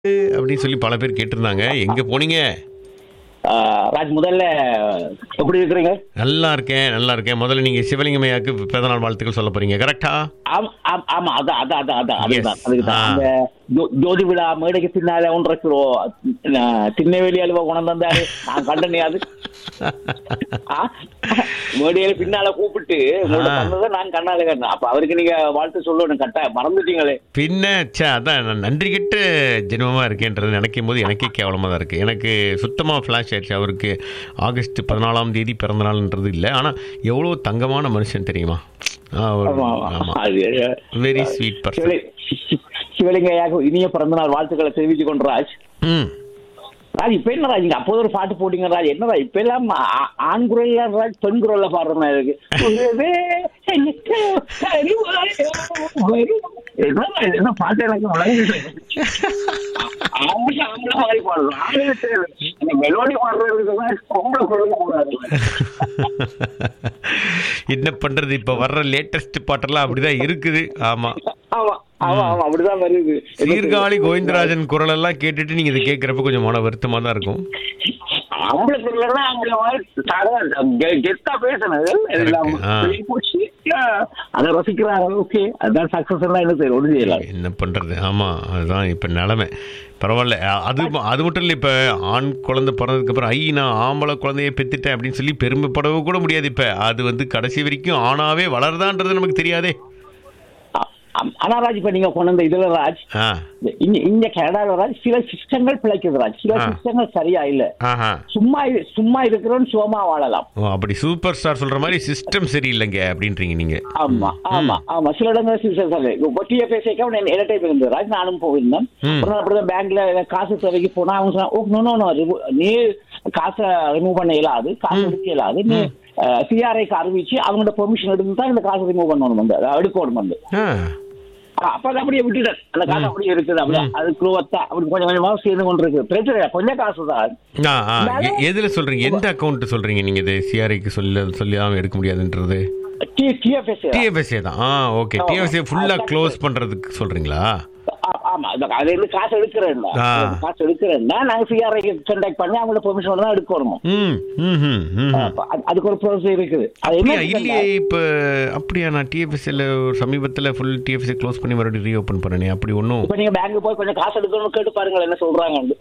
அப்படின்னு சொல்லி பல பேர் கேட்டிருந்தாங்க எங்க போனீங்க ஆஹ் ராஜ் முதல்ல எப்படி இருக்கிறீங்க நல்லா இருக்கேன் நல்லா இருக்கேன் முதல்ல நீங்க சிவலிங்கமையாக்கு பிறந்தநாள் வாழ்த்துக்கள் சொல்ல போறீங்க கரெக்டா ஆமா ஆமா, ஆமா அதான் அதான் அதான் அதான் அதுதான் Yes. அதுக்குதான் ஆ. அந்த ஜோ- ஜோதி விழா மேடைக்கு பின்னால ஒன்றரை கிலோ திருநெல்வேலி அலுவா கொண்டு வந்தாரு நான் கண்டனே அது ஆ? மேடையில பின்னால கூப்பிட்டு உங்களோட ஆ. பண்ணதை நான் கண்ணால கண்டேன் அப்ப அவருக்கு நீங்க வாழ்த்து சொல்லணும் கட்ட மறந்துட்டீங்களே பின்ன ச்சே அதான் நான் நன்றி கெட்ட ஜென்மமா இருக்கேன்றது நினைக்கும் போது எனக்கே கேவலமா தான் இருக்கு எனக்கு சுத்தமா ஃபிளாஷ் ஆயிடுச்சு அவருக்கு ஆகஸ்ட் பதினாலாம் தேதி பிறந்த நாள்ன்றது இல்லை ஆனா எவ்வளவு தங்கமான மனுஷன் தெரியுமா ஆமா, ஆமா. அது வெரி ஸ்வீட் பர்சன் சிவலி- சிவலிங்கையாக இனிய பிறந்தநாள் வாழ்த்துக்களை தெரிவித்துக் கொண்டு ராஜ் ம் ராஜ் இப்ப என்ன ராஜ் நீங்க அப்போது ஒரு பாட்டு போட்டீங்க ராஜ் என்ன ராஜ் இப்ப எல்லாம் ஆ- ஆண் குரல்ல ராஜ் பெண் குரல்ல பாடுற மாதிரி இருக்கு உறவே எனக்கு அறிவாயோ வரும். என்ன ராஜ், என்ன பாட்டு எனக்கு வழங்குது ஆம்பளை ஆம்பளை மாதிரி பாடுறோம் ஆம்பளை தேவை. இந்த மெலோடி பாடுறதுக்கு தான் பொம்பளை குரல் கூடாது என்ன பண்றது இப்ப வர்ற லேட்டஸ்ட் பாட்டெல்லாம் அப்படிதான் இருக்குது ஆமா ஆமா ஆமா ஆமா அப்படிதான் வருது சீர்காழி கோவிந்தராஜன் குரல் எல்லாம் கேட்டுட்டு நீங்க இதை கேட்கறப்ப கொஞ்சம் மன வருத்தமா தான் இருக்கும் ஆம்பளை குரல்லாம் ஆம்பளை மாதிரி சாதாரண கெ- கெத்தா பேசுனது எல்லாம் ஆ. வெளிய போச்சு ஆ, அதை ரசிக்கிறாங்க ஓகே அதான் சக்சஸ் எல்லாம் என்ன செய்யணும் ஒன்றும் செய்யலாம் என்ன பண்றது ஆமா அதுதான் இப்ப நிலைமை பரவாயில்ல அ- அது அது மட்டும் இல்லை இப்ப ஆண் குழந்தை பிறந்ததுக்கு அப்புறம் ஐ நான் ஆம்பளை குழந்தைய பெத்துட்டேன் அப்படின்னு சொல்லி பெருமைப்படவே கூட முடியாது இப்ப அது வந்து கடைசி வரைக்கும் ஆணாவே வளருதான்றது நமக்கு தெரியாதே ஆ, ஆம். ஆனா ராஜ் இப்ப நீங்க கொண்டு வந்த இதுல ராஜ் ஆ இந்த- இங்க இங்க கனடால ராஜ் சில சிஸ்டங்கள் பிழைக்குது ராஜ் சில ஆ. சிஸ்டங்கள் சரியா இல்ல ஆஹா சும்மா இரு- சும்மா இருக்கிறவன் சுகமா வாழலாம் ஓ அப்படி சூப்பர் ஸ்டார் சொல்ற மாதிரி சிஸ்டம் சரியில்லைங்க அப்படின்றீங்க நீங்க ஆமா ஆமா ஆமா சில இடங்கள் சிஸ்டம் சரி இப்போ டிஎஃப்எஸ்ஏக்கு அவன் என்ன டைப் இருந்தது ராஜ் நானும் போயிருந்தேன் ம். ஒரு நாள் அப்படிதான் பேங்க்ல காசு தேவைக்கு போனா அவங்க சொன்னா ஓ நோ நோ நோ நீ காசை ரிமூவ் பண்ண இயலாது காசு எடுக்க இயலாது நீ சிஆர்ஐக்கு அறிவிச்சு அவங்களோட பெர்மிஷன் எடுத்து தான் இந்த காசை ரிமூவ் பண்ணணும் வந்து அதாவது எடுக்கணும் வந்து ஆ ஆ, அப்ப அதை அப்படியே விட்டுட்டேன் அந்த காசு அப்படியே இருக்குது அப்படியே அது குழுவத்தா அப்படி கொஞ்சம் கொஞ்சமா சேர்ந்து கொண்டு இருக்கு பிரச்சனை இல்லை. கொஞ்சம் காசு தான் ஆ ஆ எ- எதுல சொல்றீங்க எந்த அக்கௌண்ட் சொல்றீங்க நீங்க இது சிஆர்ஐக்கு சொல்ல சொல்லாம எடுக்க முடியாதுன்றது டிஎஃப்எஸ் டிஎஃப்எஸ்ஏ தான் ஆ ஓகே ஆமா. டிஎஃப்எஸ்ஏ ஃபுல்லா அது க்ளோஸ் பண்றதுக்கு சொல்றீங்களா ஆமா இந்த அதுல இருந்து காசு எடுக்கிறேன் ஆ. காசு எடுக்கிறேன்னா நாங்க சிஆர்ஐக்கு கான்டாக்ட் பண்ணி அவங்களோட பெர்மிஷன் தான் எடுக்கணும் ம் ம் ம் ம் அப்ப அது- அதுக்கு ஒரு ப்ரோசஸ் இருக்குது அது என்ன அப்படியா இல்லையே இப்போ அப்படியா நான் டிஎஃப்எஸ்ல ஒரு சமீபத்தில் ஃபுல் டிஎஃப்எஸ்ஐ க்ளோஸ் பண்ணி மறுபடியும் ரீஓப்பன் பண்ணனே அப்படி ஒன்றும் இப்ப நீங்க பேங்க் போய் கொஞ்சம் காசு எடுக்கணும்னு கேட்டு பாருங்களேன் என்ன சொல்றாங்க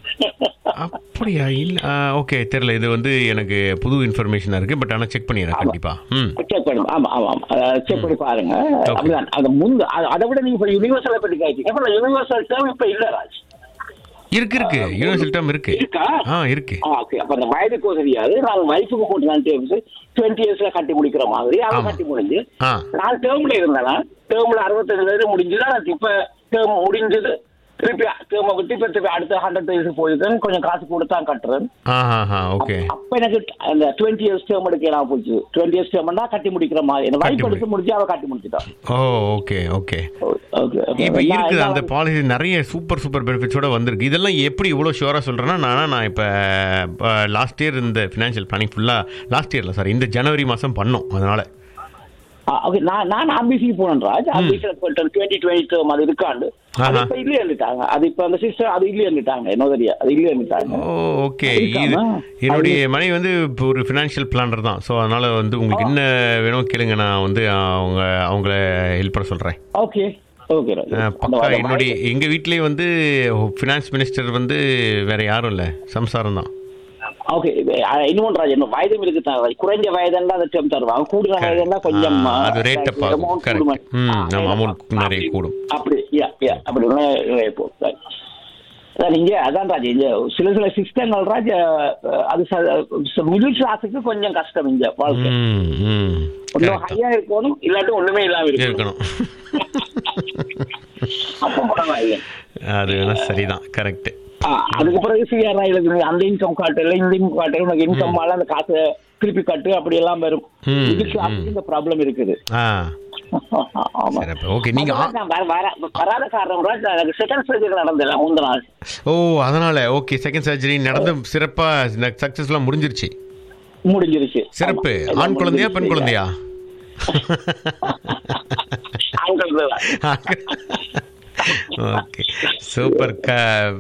அப்படியா இல்லை ஓகே தெரியல இது வந்து எனக்கு புது இன்ஃபர்மேஷனாக இருக்குது பட் ஆனால் செக் பண்ணிடுறேன் கண்டிப்பாக ம் செக் பண்ணும் ஆமா ஆமா ஆமா செக் பண்ணி பாருங்க அப்படிதான் அது முந்து அது- அதை விட நீங்க இப்ப யூனிவர்சலை பற்றி கேட்டீங்க இப்ப யூனிவர்சல் டேர்ம் இப்ப இல்ல ராஜ் இருக்கு இருக்கு யூனிவர்சல் டேர்ம் இருக்கு இருக்கா ஆ இருக்கு ஆ, okay. அப்ப அந்த வயதுக்கு தெரியாது நான் வயசுக்கு போட்டு நான் டேர்ம்ஸ் டுவெண்ட்டி இயர்ஸ்ல கட்டி முடிக்கிற மாதிரி அவன் ஆமா. கட்டி முடிஞ்சு ஆ நான் டேர்ம்ல இருந்தேனா டேர்ம்ல அறுபத்தஞ்சு வயது முடிஞ்சுதான் நான் இப்ப டேர்ம் முடிஞ்சது திருப்பி டேர்மை விட்டு இப்ப திருப்பி அடுத்த ஹண்ட்ரட் வயசுக்கு போயிருக்கேன் கொஞ்சம் காசு கொடுத்து தான் கட்டுறேன் ஆ ஆ ஆ ஓகே அப்ப எனக்கு அந்த டுவெண்ட்டி இயர்ஸ் டேர்ம் எடுக்கலாம் போச்சு டுவெண்ட்டி இயர்ஸ் டேர்ம்னா கட்டி முடிக்கிற மாதிரி என்ன கட்டி வைப் முடி- எடுத்து முடிச்சு அவ கட்டி முடிச்சுட்டான் ஓ ஓகே ஓகே ஓகே இப்போ இருக்குது அந்த பாலிசி நிறைய சூப்பர் சூப்பர் பெனிஃபிட்ஸோட வந்திருக்கு இதெல்லாம் எப்படி இவ்வளோ ஷுவராக சொல்கிறேன்னா நான் நான் இப்போ லாஸ்ட் இயர் இந்த ஃபினான்ஷியல் பிளானிங் ஃபுல்லாக லாஸ்ட் இயரில் சார் இந்த ஜனவரி மாதம் பண்ணோம் அதனால் ஓகே நான் நான் ஆம்பிசிக்கு போனேன் ராஜ் ஆம்பிசியில் போயிட்டு டுவெண்ட்டி டுவெண்ட்டி டேர்ம் அது இருக்காண்டு அது ஆஹா. இப்ப இல்லையே இருந்துட்டாங்க அது இப்ப அந்த சிஸ்டர் அது இல்லையே இருந்துட்டாங்க என்ன தெரியா அது இல்லையே இருந்துட்டாங்க ஓ ஓகே இருக்காமா? இது என்னுடைய மனைவி வந்து இப்போ ஒரு ஃபினான்ஷியல் பிளானர் தான் ஸோ அதனால் வந்து உங்களுக்கு என்ன வேணும் கேளுங்க நான் வந்து அவங்க அவங்கள ஹெல்ப் பண்ண சொல்கிறேன் ஓகே ஓகே ராஜ் பக்கா என்னுடைய எங்கள் வீட்லேயே வந்து ஃபினான்ஸ் மினிஸ்டர் வந்து வேற யாரும் இல்லை சம்சாரம் தான் ஓகே இன்னொன்று ராஜ் என்ன வயதும் இருக்கு தான் ராஜ். குறைஞ்ச வயதுன்னா அந்த டேர்ம் தருவாங்க கூடுதல் வயதுன்னா கொஞ்சம் ஆ, அது rate up ஆகும். amount Correct. கூடுமா? ம், ஆ, ஆமா, rate amount up. நிறைய கூடும். அப்படி யா யா அப்படி ஒண்ணு இப்போ அதான் இங்க அதான் ராஜ் இங்க சில சில சிஸ்டங்கள் ராஜ் அஹ், அது மிடில் கிளாஸுக்கு கொஞ்சம் கஷ்டம் இங்க வாழ்க்கை ம் ம் ஒன்றும் Correct. ஹையா இருக்கணும் இல்லாட்டி ஒண்ணுமே இல்லாம இருக்கணும் இருக்கணும் அப்போ பரவாயில்லை அது வேணா சரிதான் கரெக்ட் ஆ, அதுக்கு பிறகு சிஆர் எழுதுங்க அந்த இன்கம் காட்டல இந்த இன்கம் காட்டல உனக்கு இன்கம் மேல அந்த காசை திருப்பி கட்டு அப்படி எல்லாம் வரும் ம், மிடில் கிளாஸுக்கு இந்த ப்ராப்ளம் இருக்குது ஆ ஆமா சரி ஓகே நீங்க ஆ- நான் வர- வர- வராத காரணம் ராஜ், எனக்கு செகண்ட் சர்ஜரி நடந்தல முந்த நாள் ஓ அதனால ஓகே செகண்ட் சர்ஜரி நடந்து சிறப்பா சக்சஸ்ஃபுல்லா முடிஞ்சிருச்சு முடிஞ்சிருச்சு சிறப்பு ஆமா. ஆண் குழந்தையா பெண் குழந்தையா ஆண்கள் தான். Okay super